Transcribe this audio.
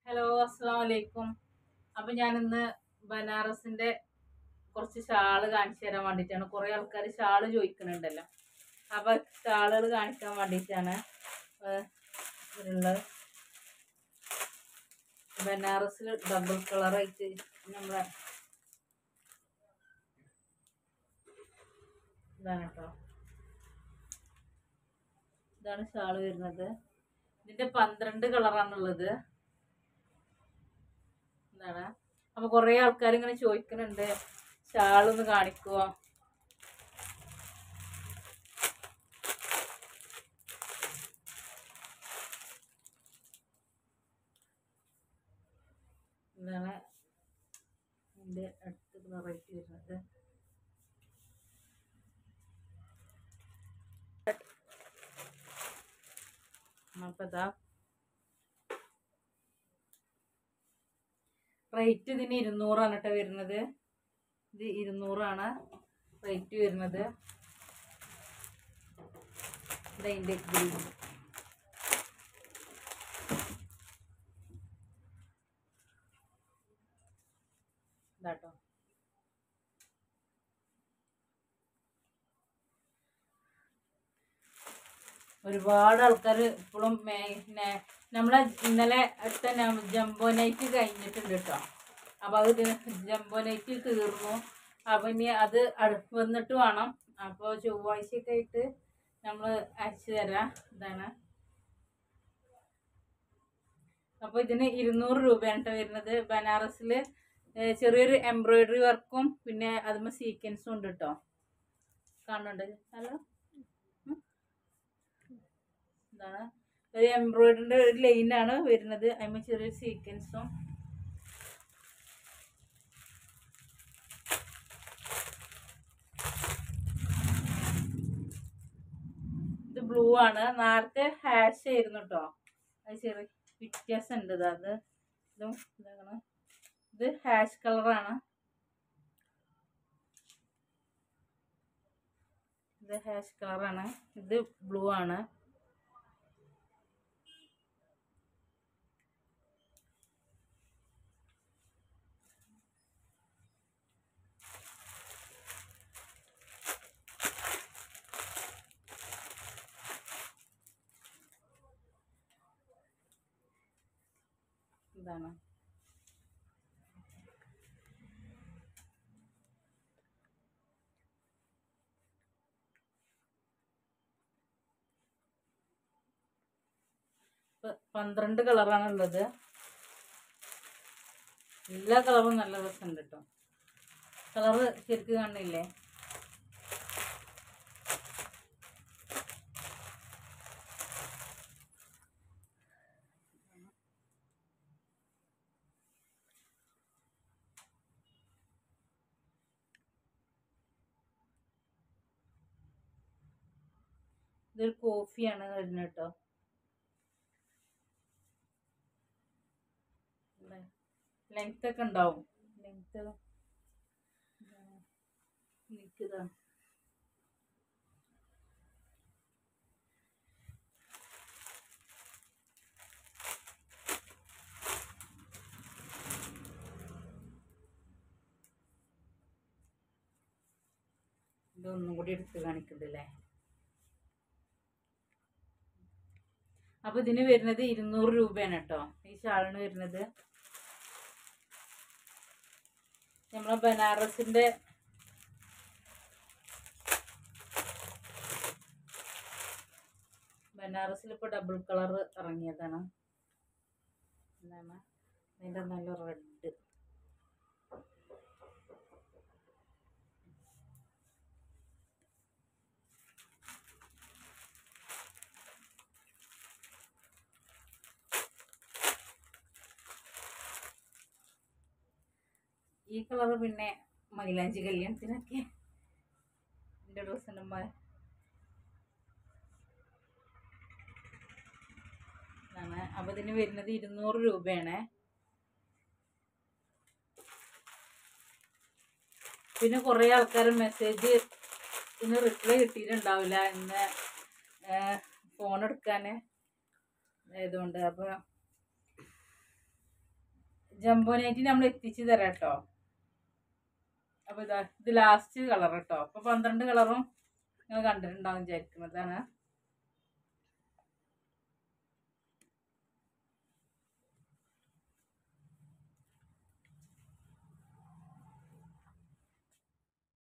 hello അസ്സാം വലൈക്കും അപ്പം ഞാനിന്ന് ബനാറസിന്റെ കുറച്ച് ഷാള് കാണിച്ചു തരാൻ വേണ്ടിയിട്ടാണ് കുറേ ആൾക്കാർ ഷാള് ചോദിക്കുന്നുണ്ടല്ലോ അപ്പം ഷാളുകൾ കാണിക്കാൻ വേണ്ടിയിട്ടാണ് ഇതിലുള്ളത് ബനാറസിൽ ഡബിൾ കളറായിട്ട് നമ്മളെ ഇതാണ് കേട്ടോ ഇതാണ് ഷാള് വരുന്നത് ഇതിന്റെ പന്ത്രണ്ട് കളറാണുള്ളത് എന്താണ് അപ്പൊ കുറെ ആൾക്കാർ ഇങ്ങനെ ചോദിക്കുന്നുണ്ട് ഷാൾ ഒന്ന് കാണിക്കുവോ ഇതാണ് ഇതിന്റെ അടുത്ത് കളറായിട്ട് വരുന്നത് അപ്പൊ ഇതാ റേറ്റ് ഇതിന് ഇരുന്നൂറാണ് കേട്ടോ വരുന്നത് ഇത് ഇരുന്നൂറാണ് റേറ്റ് വരുന്നത് ഇതിൻ്റെ ഗ്രീൻ ഇതാട്ടോ ഒരുപാട് ആൾക്കാർ ഇപ്പോഴും നമ്മളെ ഇന്നലെ അടുത്ത ജംബോ നൈറ്റ് കഴിഞ്ഞിട്ടുണ്ട് കേട്ടോ അപ്പോൾ അത് ജംബോ നൈറ്റ് തീർന്നു അപ്പം ഇനി അത് അടു വന്നിട്ട് വേണം അപ്പോൾ ചൊവ്വാഴ്ചയൊക്കെ ആയിട്ട് നമ്മൾ അയച്ചു തരാം ഇതാണ് അപ്പോൾ ഇതിന് ഇരുന്നൂറ് രൂപയാണ് കേട്ടോ വരുന്നത് ബനാറസിൽ ചെറിയൊരു എംബ്രോയിഡറി വർക്കും പിന്നെ അതുമ്പോൾ സീക്വൻസും ഉണ്ട് കേട്ടോ കാണുന്നുണ്ട് ഹലോ എന്താണ് ഒരു എംബ്രോയിഡറിൻ്റെ ഒരു ലൈനാണ് വരുന്നത് അതിന് ചെറിയൊരു സീക്വൻസും ഇത് ബ്ലൂ ആണ് നേരത്തെ ഹാഷ് ആയിരുന്നു കേട്ടോ അത് ചെറിയ വ്യത്യാസം ഉണ്ട് ഇത് അത് ഇതും ഇതാണ് ഇത് ഹാഷ് കളറാണ് ഇത് ഹാഷ് കളറാണ് ഇത് ബ്ലൂ ആണ് ഇതാണ് പന്ത്രണ്ട് കളറാണ് ഉള്ളത് എല്ലാ കളറും നല്ല രസമുണ്ട് കേട്ടോ കളറ് ശരിക്കും കാണില്ലേ ഇതൊരു കോഫിയാണ് വരുന്നത് കേട്ടോ ലെങ്ത് ഒക്കെ ഉണ്ടാവും ലെങ്ത് നിൽക്കുക ഇതൊന്നും കൂടി എടുത്ത് കാണിക്കുന്നുണ്ടല്ലേ അപ്പൊ ഇതിന് വരുന്നത് ഇരുന്നൂറ് രൂപയാണ് കേട്ടോ ഈ ഷാളിന് വരുന്നത് നമ്മളെ ബനാറസിന്റെ ബനാറസിൽ ഇപ്പൊ ഡബിൾ കളർ ഇറങ്ങിയതാണ് എന്താണ് അതിന്റെ നല്ല റെഡ് ഈ കളർ പിന്നെ മൈലാഞ്ചി കല്യാണത്തിനൊക്കെ എൻ്റെ ഡ്രസ്സിൻ്റെ ആണ് അപ്പോൾ ഇതിന് വരുന്നത് ഇരുന്നൂറ് രൂപയാണ് പിന്നെ കുറേ ആൾക്കാർ മെസ്സേജ് ഇന്ന് റിപ്ലൈ കിട്ടിയിട്ടുണ്ടാവില്ല ഇന്ന് ഫോൺ എടുക്കാൻ ആയതുകൊണ്ട് അപ്പോൾ ജംബോ നൈറ്റി നമ്മൾ എത്തിച്ച് തരാം കേട്ടോ അപ്പോൾ ഇതാ ഇത് ലാസ്റ്റ് കളർ കേട്ടോ അപ്പോൾ പന്ത്രണ്ട് കളറും നിങ്ങൾ കണ്ടിട്ടുണ്ടാവും വിചാരിക്കുന്നതാണ്